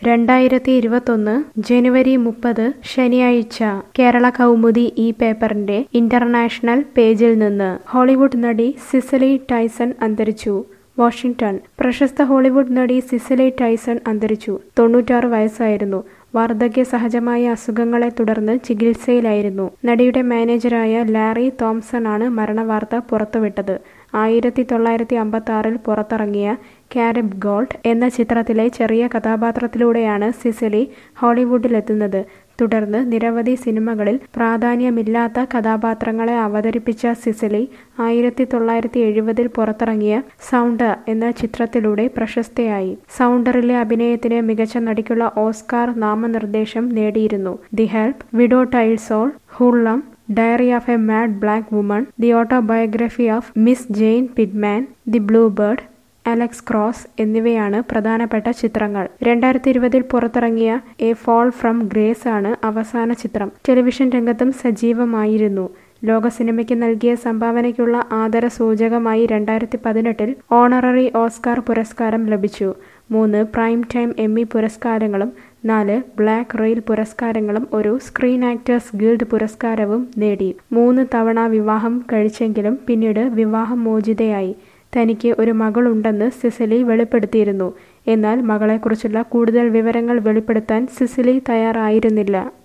രണ്ടായിരത്തി ഇരുപത്തൊന്ന് ജനുവരി മുപ്പത് ശനിയാഴ്ച കേരള കൗമുദി ഈ പേപ്പറിന്റെ ഇന്റർനാഷണൽ പേജിൽ നിന്ന് ഹോളിവുഡ് നടി സിസലി ടൈസൺ അന്തരിച്ചു വാഷിംഗ്ടൺ പ്രശസ്ത ഹോളിവുഡ് നടി സിസലി ടൈസൺ അന്തരിച്ചു തൊണ്ണൂറ്റാറ് വയസ്സായിരുന്നു വാർദ്ധക്യ സഹജമായ അസുഖങ്ങളെ തുടർന്ന് ചികിത്സയിലായിരുന്നു നടിയുടെ മാനേജരായ ലാറി തോംസൺ ആണ് മരണവാർത്ത പുറത്തുവിട്ടത് ആയിരത്തി തൊള്ളായിരത്തി അമ്പത്തി ആറിൽ പുറത്തിറങ്ങിയ കാരബ് ഗോൾഡ് എന്ന ചിത്രത്തിലെ ചെറിയ കഥാപാത്രത്തിലൂടെയാണ് സിസിലി ഹോളിവുഡിലെത്തുന്നത് തുടർന്ന് നിരവധി സിനിമകളിൽ പ്രാധാന്യമില്ലാത്ത കഥാപാത്രങ്ങളെ അവതരിപ്പിച്ച സിസിലി ആയിരത്തി തൊള്ളായിരത്തി എഴുപതിൽ പുറത്തിറങ്ങിയ സൗണ്ടർ എന്ന ചിത്രത്തിലൂടെ പ്രശസ്തയായി സൗണ്ടറിലെ അഭിനയത്തിന് മികച്ച നടിക്കുള്ള ഓസ്കാർ നാമനിർദ്ദേശം നേടിയിരുന്നു ദി ഹെൽപ്പ് വിഡോ ടൈൽസോൾ hoodlum diary of a mad black woman the autobiography of miss Jane Pittman the blue bird Alex Cross എന്നിവയാണ് പ്രധാനപ്പെട്ട ചിത്രങ്ങൾ രണ്ടായിരത്തി ഇരുപതിൽ പുറത്തിറങ്ങിയ എ ഫോൾ ഫ്രം ഗ്രേസ് ആണ് അവസാന ചിത്രം ടെലിവിഷൻ രംഗത്തും സജീവമായിരുന്നു ലോക സിനിമയ്ക്ക് നൽകിയ സംഭാവനയ്ക്കുള്ള ആദര സൂചകമായി രണ്ടായിരത്തി പതിനെട്ടിൽ ഓണററി ഓസ്കാർ പുരസ്കാരം ലഭിച്ചു മൂന്ന് പ്രൈം ടൈം എമ്മി പുരസ്കാരങ്ങളും നാല് ബ്ലാക്ക് റെയിൽ പുരസ്കാരങ്ങളും ഒരു സ്ക്രീൻ ആക്ടേഴ്സ് ഗിൽഡ് പുരസ്കാരവും നേടി മൂന്ന് തവണ വിവാഹം കഴിച്ചെങ്കിലും പിന്നീട് വിവാഹം മോചിതയായി തനിക്ക് ഒരു മകളുണ്ടെന്ന് സിസിലി വെളിപ്പെടുത്തിയിരുന്നു എന്നാൽ മകളെക്കുറിച്ചുള്ള കൂടുതൽ വിവരങ്ങൾ വെളിപ്പെടുത്താൻ സിസിലി തയ്യാറായിരുന്നില്ല